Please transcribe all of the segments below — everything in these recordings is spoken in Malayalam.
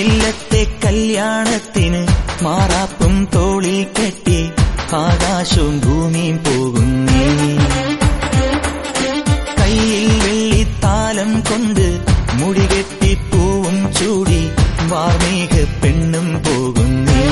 ഇല്ലത്തെ കല്യാണത്തിന് മാറാപ്പും തോളിൽ കെട്ടി ആകാശവും ഭൂമിയും പോകുന്നേ കയ്യിൽ വെള്ളിത്താലം കൊണ്ട് മുടികെട്ടി പൂവും ചൂടി വാർമേഘ പെണ്ണും പോകുന്നേ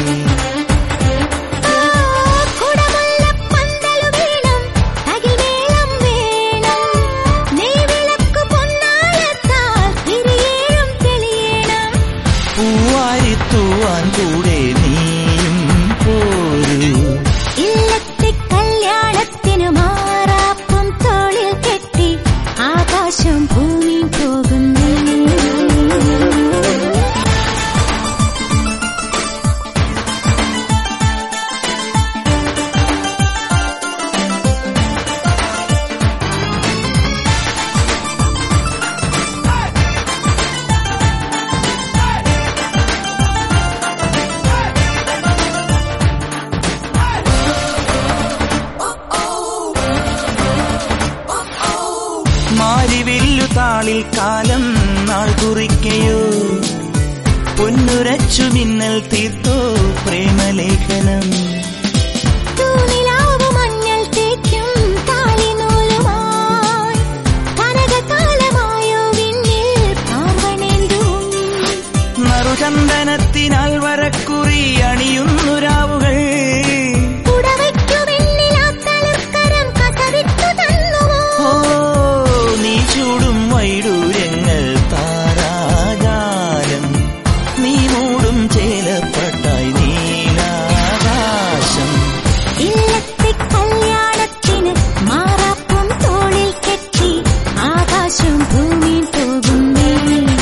കുടമുള്ള പന്തലു വേണം അകിലേളം വേണം നെയ്വിളക്കു പൊന്നാഴത്താൽ തിരിയേഴും തെളിയണം പൂവാരി തൂവാൻ കൂടെ നീയും പോരൂ ഇല്ലത്തെ കല്യാണത്തിനു മാറാപ്പും തോളിൽ കെട്ടി ആകാശം ഭൂമി പോകുന്നു മാരിവില്ലു താളിൽ കാലം നാൾ കുറിക്കയോ പൊന്നുരച്ചു മിന്നൽ തീർത്തോ പ്രേമലേഖനം തൂണിലാവു മഞ്ഞൾ തേക്കും താലിനൂലുമായി കനകകാലമായോ വിണ്ണിൽ പാർവണേന്തും നറുചന്ദനത്തിനാൽ വരക്കുറി അണിയുന്നു രാവുകൾ പുടവയ്ക്കു വെണ്ണിലാ തളിർക്കരം കസവിട്ടു തന്നുവോ ഓ നീ ചൂടും വൈഡൂര്യങ്ങൾ താരാജാലം നീ മൂടും ചേലപ്പട്ടായി നീലാകാശം ഇല്ലത്തെ കല്യാണത്തിന് മാറാപ്പും തോളിൽ കെട്ടി ആകാശം ഭൂമി പോകുന്നേ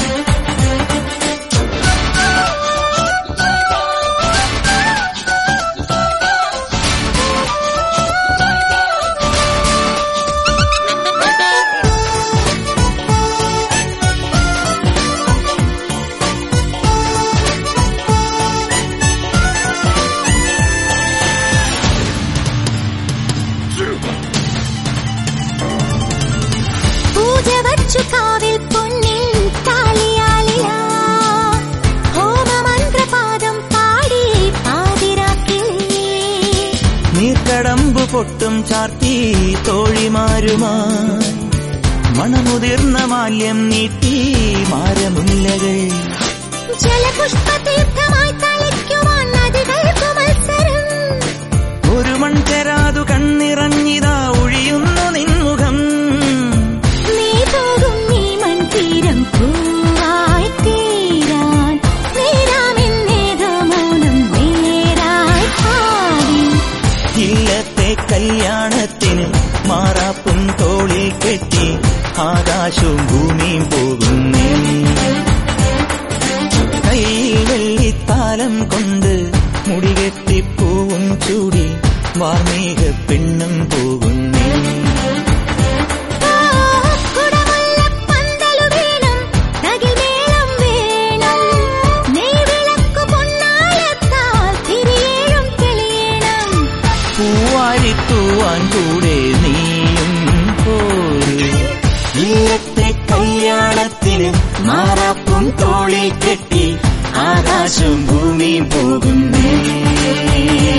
പൂജ വച്ചു കാവിൽ പൊന്നിൽ താലിയാലിയ ഹോമമന്ത്രപാദം പാടി പാതിരാക്കിളി നീർക്കടമ്പു പൊട്ടും ചാർത്തി തോഴിമാരുമായി മണമുതിർന്ന മാല്യം നീട്ടി മാരമുല്ലകൾ ജലപുഷ്പതീർത്ഥമായി തളിക്കുവാൻ നദികൾക്കു മത്സരം ഒരു മൺചെരാതു കണ്ണിറങ്ങിതാ ഒഴിയുന്നു നിൻമുഖം നീ പോകും നീ മൺതീരം പൂവായി തീരാൻ നേരാമെന്നേതോ മൗനം നേരായി പാടി ഇല്ലത്തെ കല്യാണത്തിന് മാറാപ്പും തോളിൽ കെട്ടി ആകാശവും ഭൂമിയും പോകുന്നേ കയ്യിൽ വെള്ളിത്താലം കൊണ്ട് മുടികെട്ടി പൂവും ചൂടി വാർമേഘ പെണ്ണും പോകുന്നേ കുടമുള്ള പന്തലു വേണം തകിൽമേളം വേണം നെയ്വിളക്കു പൊന്നാഴത്താൽ തിരിയേഴും തെളിയണം പൂവാരി തൂവാൻ കൂടെ നീയും പോരൂ ഇല്ലത്തെ കല്യാണത്തിന് മാറാപ്പും തോളിൽ കെട്ടി ആകാശം ഭൂമിയും പോകുന്നേ